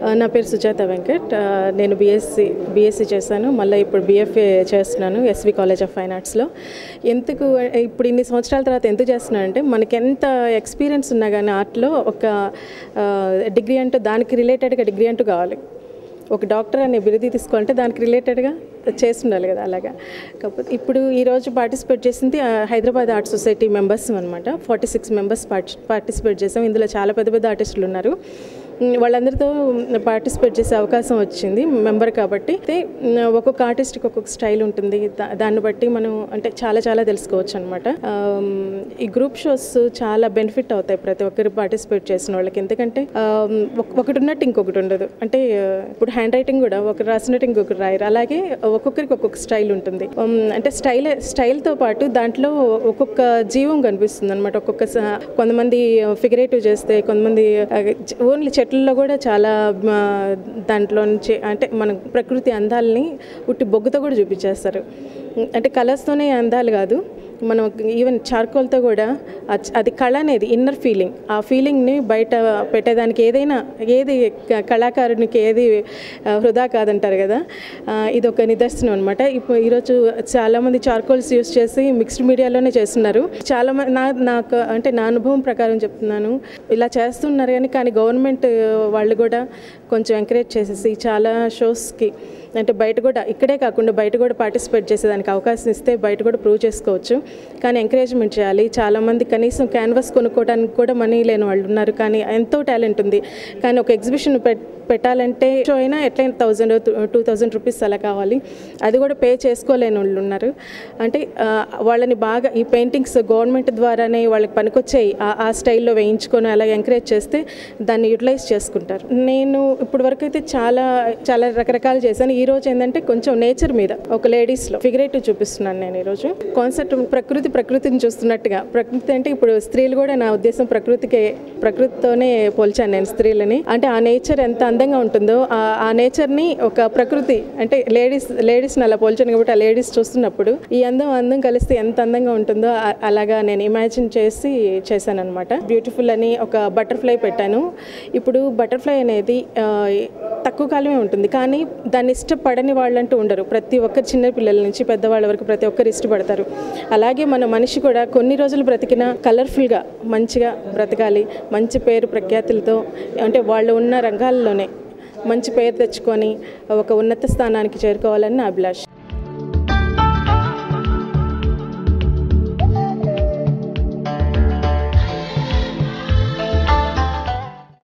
నా పేరు సుజాత వెంకట్ ఆ, నేను బీఎస్సీ బీఎస్సీ చేశాను మళ్ళీ ఇప్పుడు బీఎఫ్ఏ చేస్తున్నాను ఎస్వి కాలేజ్ ఆఫ్ ఫైన్ ఆర్ట్స్లో ఎందుకు ఇప్పుడు ఇన్ని సంవత్సరాల తర్వాత ఎందుకు చేస్తున్నానంటే మనకి ఎంత ఎక్స్పీరియన్స్ ఉన్నా కానీ ఆర్ట్లో ఒక డిగ్రీ అంటూ దానికి రిలేటెడ్గా డిగ్రీ అంటూ కావాలి ఒక డాక్టర్ అనే బిరుది తీసుకోవాలంటే దానికి రిలేటెడ్గా చేసి ఉండాలి కదా అలాగా కాకపోతే ఇప్పుడు ఈరోజు పార్టిసిపేట్ చేసింది ఆ, హైదరాబాద్ ఆర్ట్ సొసైటీ మెంబర్స్ అనమాట ఫార్టీ సిక్స్ మెంబర్స్ పార్టిసిపేట్ చేసాం ఇందులో చాలా పెద్ద పెద్ద ఆర్టిస్టులు ఉన్నారు ఉమ్, వాళ్ళందరితో పార్టిసిపేట్ చేసే అవకాశం వచ్చింది మెంబర్ కాబట్టి అయితే ఉమ్, ఒక్కొక్క ఆర్టిస్ట్కి ఒక్కొక్క స్టైల్ ఉంటుంది దా- దాన్ని బట్టి మనం అంటే చాలా చాలా తెలుసుకోవచ్చు అనమాట ఈ గ్రూప్ షోస్ చాలా బెనిఫిట్ అవుతాయి ప్రతి ఒక్కరు పార్టిసిపేట్ చేసిన వాళ్ళకి ఎందుకంటే ఆమ్, ఒక- ఒకటి ఉన్నట్టు ఇంకొకటి ఉండదు అంటే ఆ, ఇప్పుడు హ్యాండ్ రైటింగ్ కూడా ఒకరు రాసినట్టు ఇంకొకరు రాయరు అలాగే ఒక్కొక్కరికి ఒక్కొక్క స్టైల్ ఉంటుంది ఉమ్, అంటే స్టైల్ స్టైల్తో పాటు దాంట్లో ఒక్కొక్క జీవం కనిపిస్తుంది అనమాట ఒక్కొక్క స- కొంతమంది ఫిగరేటివ్ చేస్తే కొంతమంది ఓన్లీ చెట్లలో కూడా చాలా ఆ, దాంట్లో నుంచి అంటే మన ప్రకృతి అందాలని ఉట్టి బొగ్గుతో కూడా చూపించేస్తారు అంటే కలర్స్తోనే అందాలు కాదు మనం ఈవెన్ చార్కోల్తో కూడా అచ్- అది కళ అనేది ఇన్నర్ ఫీలింగ్ ఆ ఫీలింగ్ని బయట పెట్టేదానికి ఏదైనా ఏది క- కళాకారునికి ఏది ఆ, వృధా కాదంటారు కదా ఆ, ఇది ఒక నిదర్శనం అనమాట ఇప్పుడు ఈరోజు చాలామంది చార్కోల్స్ యూస్ చేసి మిక్స్డ్ మీడియాలోనే చేస్తున్నారు చాలా మంది నా నాకు అంటే నా అనుభవం ప్రకారం చెప్తున్నాను ఇలా చేస్తున్నారు కానీ కానీ గవర్నమెంట్ వాళ్ళు కూడా కొంచెం ఎంకరేజ్ చేసేసి చాలా షోస్కి అంటే బయట కూడా ఇక్కడే కాకుండా బయట కూడా పార్టిసిపేట్ చేసేదానికి అవకాశం ఇస్తే బయట కూడా ప్రూవ్ చేసుకోవచ్చు కానీ ఎంకరేజ్మెంట్ చేయాలి చాలామంది కనీసం క్యాన్వాస్ కొనుక్కోవడానికి కూడా మనీ లేని వాళ్ళు ఉన్నారు కానీ ఎంతో టాలెంట్ ఉంది కానీ ఒక ఎగ్జిబిషన్ పెట్ పెట్టాలంటే షో అయినా ఎట్లయినా థౌజండ్ టూ థౌజండ్ రూపీస్ అలా కావాలి అది కూడా పే చేసుకోలేని వాళ్ళు ఉన్నారు అంటే ఆ, వాళ్ళని బాగా ఈ పెయింటింగ్స్ గవర్నమెంట్ ద్వారానే వాళ్ళకి పనికొచ్చాయి ఆ- ఆ స్టైల్లో వేయించుకొని అలా ఎంకరేజ్ చేస్తే దాన్ని యూటిలైజ్ చేసుకుంటారు నేను ఇప్పుడు వరకు అయితే చాలా చాలా రకరకాలు చేశాను ఈ రోజు ఏంటంటే కొంచెం నేచర్ మీద ఒక లేడీస్లో ఫిగరేటివ్ చూపిస్తున్నాను నేను ఈరోజు కాన్సెప్ట్ ప్రకృతి ప్రకృతిని చూస్తున్నట్టుగా ప్రకృతి అంటే ఇప్పుడు స్త్రీలు కూడా నా ఉద్దేశం ప్రకృతికే ప్రకృతితోనే పోల్చాను నేను స్త్రీలని అంటే ఆ నేచర్ ఎంత అందంగా ఉంటుందో ఆ- ఆ నేచర్ని ఒక ప్రకృతి అంటే లేడీస్ లేడీస్ని అలా పోల్చాను కాబట్టి ఆ లేడీస్ చూస్తున్నప్పుడు ఈ అందం అందం కలిస్తే ఎంత అందంగా ఉంటుందో ఆ- అలాగా నేను ఇమాజిన్ చేసి చేశాను అనమాట బ్యూటిఫుల్ అని ఒక బటర్ఫ్లై పెట్టాను ఇప్పుడు బటర్ఫ్లై అనేది ఆ, తక్కువ కాలమే ఉంటుంది కానీ దాన్ని ఇష్టపడని వాళ్ళంటూ ఉండరు ప్రతి ఒక్కరు చిన్న పిల్లల నుంచి పెద్దవాళ్ళ వరకు ప్రతి ఒక్కరు ఇష్టపడతారు అలాగే మన మనిషి కూడా కొన్ని రోజులు బ్రతికిన కలర్ఫుల్గా మంచిగా బ్రతకాలి మంచి పేరు ప్రఖ్యాతులతో అంటే వాళ్ళు ఉన్న రంగాల్లోనే మంచి పేరు తెచ్చుకొని ఒక ఉన్నత స్థానానికి చేరుకోవాలని నా అభిలాష